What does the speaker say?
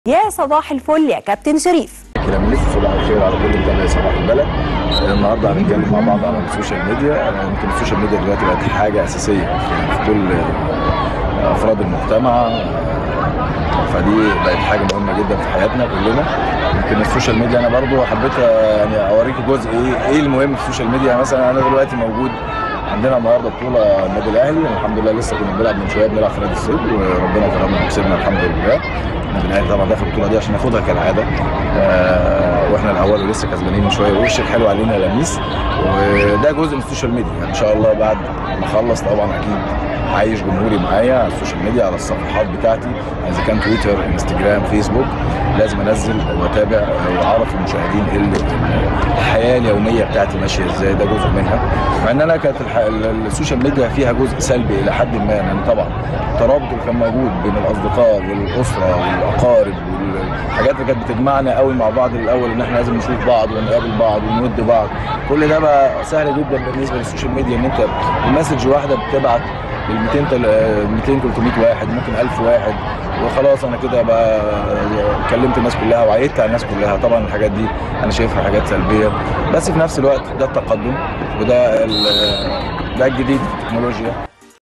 يا صباح الفل يا كابتن شريف كده من لسه صباح الخير على كل متابعي صباح البلد النهارده هنتكلم مع بعض على السوشيال ميديا يمكن السوشيال ميديا دلوقتي بقت حاجه اساسيه في كل افراد المجتمع فدي بقت حاجه مهمه جدا في حياتنا كلنا يمكن السوشيال ميديا انا برضو حبيت يعني اوريكم جزء ايه ايه المهم في السوشيال ميديا مثلا انا دلوقتي موجود عندنا النهارده بطوله النادي الاهلي الحمد لله لسه كنا بنلعب من شويه بنلعب في نادي الصيد وربنا كرمنا وكسبنا الحمد لله النادي الاهلي طبعا داخل البطوله دي عشان ناخدها كالعاده آه واحنا الاول ولسه كسبانين من شويه وش الحلو علينا لميس وده جزء من السوشيال ميديا يعني ان شاء الله بعد ما اخلص طبعا اكيد عايش جمهوري معايا على السوشيال ميديا على الصفحات بتاعتي اذا كان تويتر انستجرام فيسبوك لازم انزل واتابع واعرف المشاهدين ايه الحياه اليوميه بتاعتي ماشيه ازاي ده جزء منها مع ان انا كانت الح... السوشيال ميديا فيها جزء سلبي الى حد ما يعني طبعا الترابط اللي كان موجود بين الاصدقاء والاسره والاقارب والحاجات اللي كانت بتجمعنا قوي مع بعض الاول ان احنا لازم نشوف بعض ونقابل بعض ونود بعض كل ده بقى سهل جدا بالنسبه للسوشيال ميديا ان انت المسج واحده بتبعت ل 200 200 300 واحد ممكن 1000 واحد وخلاص انا كده بقى كلمت الناس كلها وعيدت على الناس كلها طبعا الحاجات دي انا شايفها حاجات سلبيه بس في نفس الوقت ده التقدم وده ده الجديد في التكنولوجيا